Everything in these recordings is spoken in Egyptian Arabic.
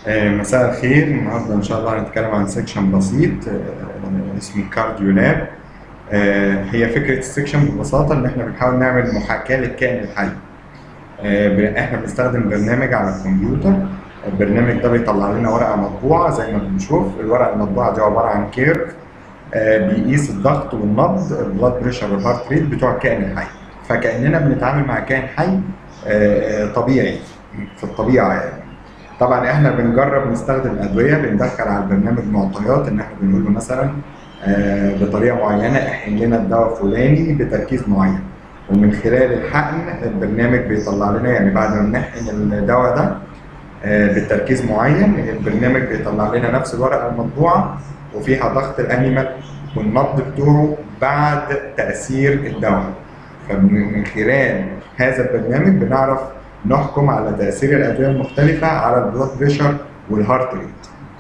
آه، مساء الخير النهارده ان شاء الله هنتكلم عن سيكشن بسيط آه، اسمه كارديو لاب آه، هي فكره السيكشن ببساطه ان احنا بنحاول نعمل محاكاه للكائن الحي آه، ب- احنا بنستخدم برنامج على الكمبيوتر البرنامج ده بيطلع لنا ورقه مطبوعه زي ما بنشوف الورقه المطبوعه دي عباره عن كيرف آه، بيقيس الضغط والنبض البلاد بريشر والهارت ريت بتوع الكائن الحي فكاننا بنتعامل مع كائن حي آه، آه، طبيعي في الطبيعه يعني طبعا احنا بنجرب نستخدم ادويه بندخل على البرنامج معطيات ان احنا بنقول له مثلا آه، بطريقه معينه احقن لنا الدواء الفلاني بتركيز معين ومن خلال الحقن البرنامج بيطلع لنا يعني بعد ما نحقن الدواء ده آه، بتركيز معين البرنامج بيطلع لنا نفس الورقه المطبوعه وفيها ضغط الانيمال والنبض بتوعه بعد تاثير الدواء فمن خلال هذا البرنامج بنعرف نحكم على تاثير الادويه المختلفه على البلاد بريشر والهارت ريت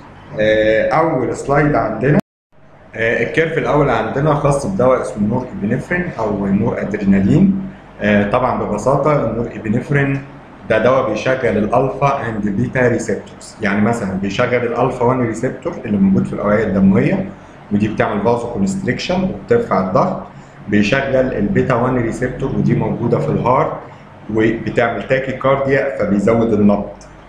آه، اول سلايد عندنا آه، الكيرف الاول عندنا خاص بدواء اسمه نور ابنفرين او نور ادرينالين آه، طبعا ببساطه النور ابنفرين ده دواء بيشغل الالفا اند بيتا ريسبتورز يعني مثلا بيشغل الالفا 1 ريسبتور اللي موجود في الاوعيه الدمويه ودي بتعمل فازو كونستريكشن وبترفع الضغط بيشغل البيتا 1 ريسبتور ودي موجوده في الهارت وبتعمل تاكي كارديا فبيزود النبض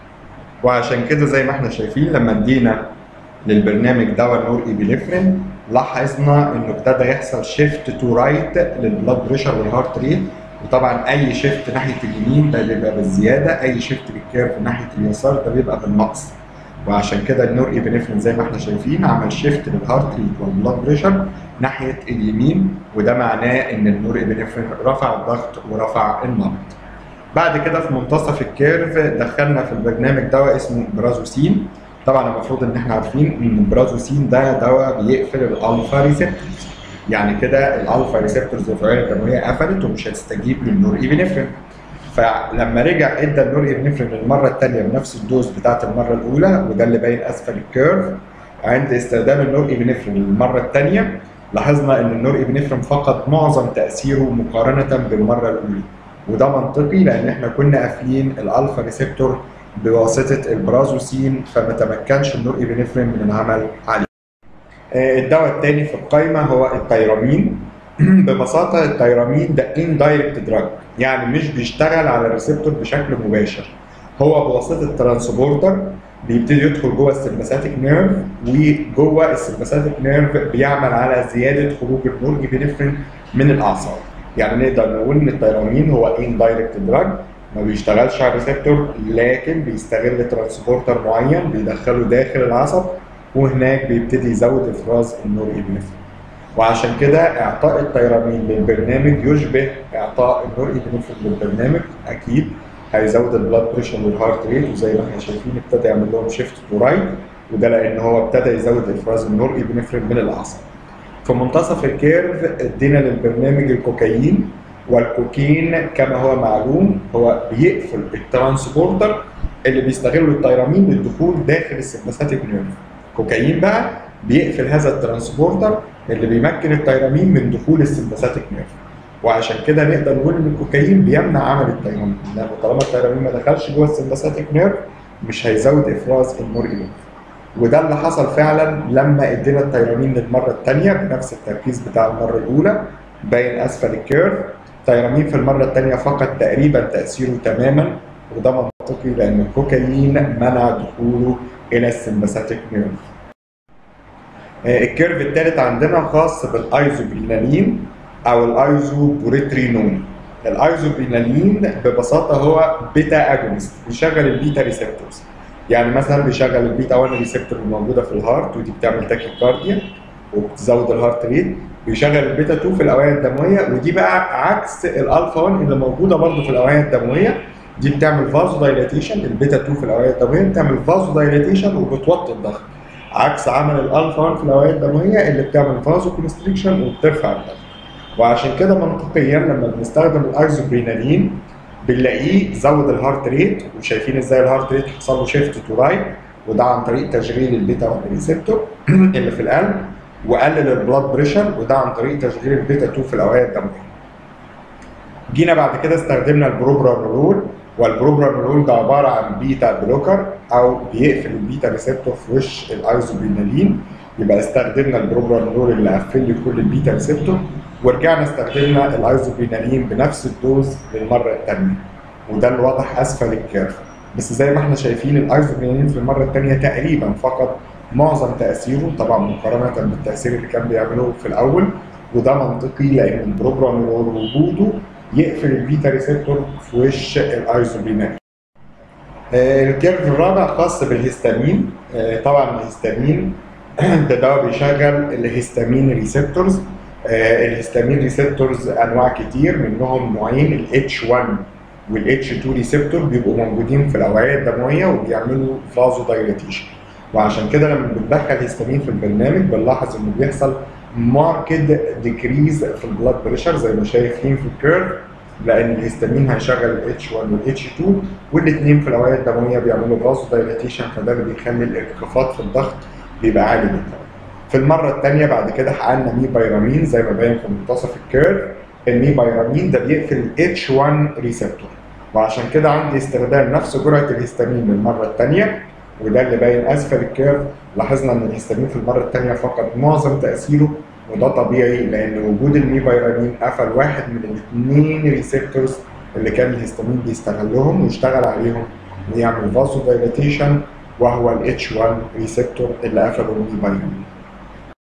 وعشان كده زي ما احنا شايفين لما ادينا للبرنامج دواء نور ايبيليفرين لاحظنا انه ابتدى يحصل شيفت تو رايت للبلاد بريشر والهارت ريت وطبعا اي شيفت ناحيه اليمين ده بيبقى بالزياده اي شيفت بالكيرف ناحيه اليسار ده بيبقى بالنقص وعشان كده النور ايبنفرين زي ما احنا شايفين عمل شيفت للهارت ريت والبلاد بريشر ناحيه اليمين وده معناه ان النور ايبنفرين رفع الضغط ورفع النبض بعد كده في منتصف الكيرف دخلنا في البرنامج دواء اسمه برازوسين طبعا المفروض ان احنا عارفين ان البرازوسين ده دواء بيقفل الالفا ريسبتورز يعني كده الالفا ريسبتورز في العيون الدمويه قفلت ومش هتستجيب للنور ايبنفرين فلما رجع ادى النور ايبنفرين للمره الثانيه بنفس الدوز بتاعت المره الاولى وده اللي باين اسفل الكيرف عند استخدام النور ايبنفرين للمره الثانيه لاحظنا ان النور ايبنفرين فقد معظم تاثيره مقارنه بالمره الاولى وده منطقي لان احنا كنا قافلين الالفا ريسبتور بواسطه البرازوسين فما تمكنش النور ايبنفرين من العمل عليه. آه، الدواء الثاني في القائمه هو التيرامين ببساطه التيرامين ده اندايركت دراج يعني مش بيشتغل على الريسبتور بشكل مباشر هو بواسطه ترانسبورتر بيبتدي يدخل جوه السمباثيك نيرف وجوه السمباثيك نيرف بيعمل على زياده خروج النور ايبنفرين من الاعصاب يعني نقدر نقول ان التيرامين هو اندايركت دراج ما بيشتغلش على الريسبتور لكن بيستغل ترانسبورتر معين بيدخله داخل العصب وهناك بيبتدي يزود افراز النور ايبنفرين وعشان كده اعطاء التيرامين للبرنامج يشبه اعطاء النور ايبنفرين للبرنامج اكيد هيزود البلاد بريشر والهارت ريت وزي ما احنا شايفين ابتدى يعمل لهم شيفت تو رايت وده لان هو ابتدى يزود افراز النور ايبنفرين من الاعصاب في منتصف الكيرف ادينا للبرنامج الكوكايين والكوكين كما هو معلوم هو بيقفل الترانسبورتر اللي بيستغله التيرامين للدخول داخل السمباثيك نيرف كوكايين بقى بيقفل هذا الترانسبورتر اللي بيمكن التيرامين من دخول السمباثيك نيرف وعشان كده نقدر نقول ان الكوكايين بيمنع عمل التيرامين لانه طالما التيرامين ما دخلش جوه السمباثيك نيرف مش هيزود افراز النور إليه وده اللي حصل فعلا لما ادينا التيرامين للمره الثانيه بنفس التركيز بتاع المره الاولى باين اسفل الكيرف التيرامين في المره الثانيه فقد تقريبا تاثيره تماما وده منطقي لان الكوكايين منع دخوله الى السمباثيك نيرف آه، الكيرف الثالث عندنا خاص بالايزوبرينالين او الايزوبوريترينون الايزوبرينالين ببساطه هو بيتا اجونست بيشغل البيتا ريسبتورز يعني مثلا بيشغل البيتا 1 ريسبتور الموجوده في الهارت ودي بتعمل تاكيكارديا وبتزود الهارت ريت بيشغل البيتا 2 في الاوعيه الدمويه ودي بقى عكس الالفا 1 اللي موجوده برضه في الاوعيه الدمويه دي بتعمل فازو دايليتيشن البيتا 2 في الاوعيه الدمويه بتعمل فازو دايليتيشن وبتوطي الضغط عكس عمل الالفا 1 في الاوعيه الدمويه اللي بتعمل فازو كونستريكشن وبترفع الضغط وعشان كده منطقيا لما بنستخدم الايزوبرينالين بنلاقيه زود الهارت ريت وشايفين ازاي الهارت ريت حصل له شيفت تو رايت وده عن طريق تشغيل البيتا 1 ريسبتور اللي في القلب وقلل البلاد بريشر وده عن طريق تشغيل البيتا 2 في الاوعيه الدمويه. جينا بعد كده استخدمنا البروبرانولول والبروبرانولول ده عباره عن بيتا بلوكر او بيقفل البيتا ريسبتور في وش الايزوبرينالين يبقى استخدمنا البروبرانولول اللي قفل لي كل البيتا ريسبتور ورجعنا استخدمنا الايزوبرينالين بنفس الدوز للمره الثانيه وده اللي واضح اسفل الكيرف بس زي ما احنا شايفين الايزوبرينالين في المره الثانيه تقريبا فقط معظم تاثيره طبعا مقارنه بالتاثير اللي كان بيعمله في الاول وده منطقي لان البروبرانولول وجوده يقفل البيتا ريسبتور في وش الايزوبرينالين الكيرف الرابع خاص بالهستامين طبعا الهستامين ده دواء بيشغل الهستامين ريسبتورز الهستامين ريسبتورز انواع كتير منهم نوعين الاتش 1 والاتش 2 ريسبتور بيبقوا موجودين في الاوعيه الدمويه وبيعملوا فازو دايليتيشن وعشان كده لما بندخل هستامين في البرنامج بنلاحظ انه بيحصل ماركد ديكريز في البلاد بريشر زي ما شايفين في الكيرف لان الهستامين هيشغل الاتش 1 والاتش 2 والاثنين في الاوعيه الدمويه بيعملوا فازو دايليتيشن فده اللي بيخلي الانخفاض في الضغط بيبقى عالي جدا. في المره الثانيه بعد كده حققنا مي بايرامين زي ما باين في منتصف الكيرف المي بايرامين ده بيقفل الاتش 1 ريسبتور وعشان كده عندي استخدام نفس جرعه الهستامين للمره الثانيه وده اللي باين اسفل الكيرف لاحظنا ان الهستامين في المره الثانيه فقد معظم تاثيره وده طبيعي لان وجود المي بايرامين قفل واحد من الاثنين ريسبتورز اللي كان الهستامين بيستغلهم واشتغل عليهم ويعمل فازو دايليتيشن وهو الاتش 1 ريسبتور اللي قفله المي بايرامين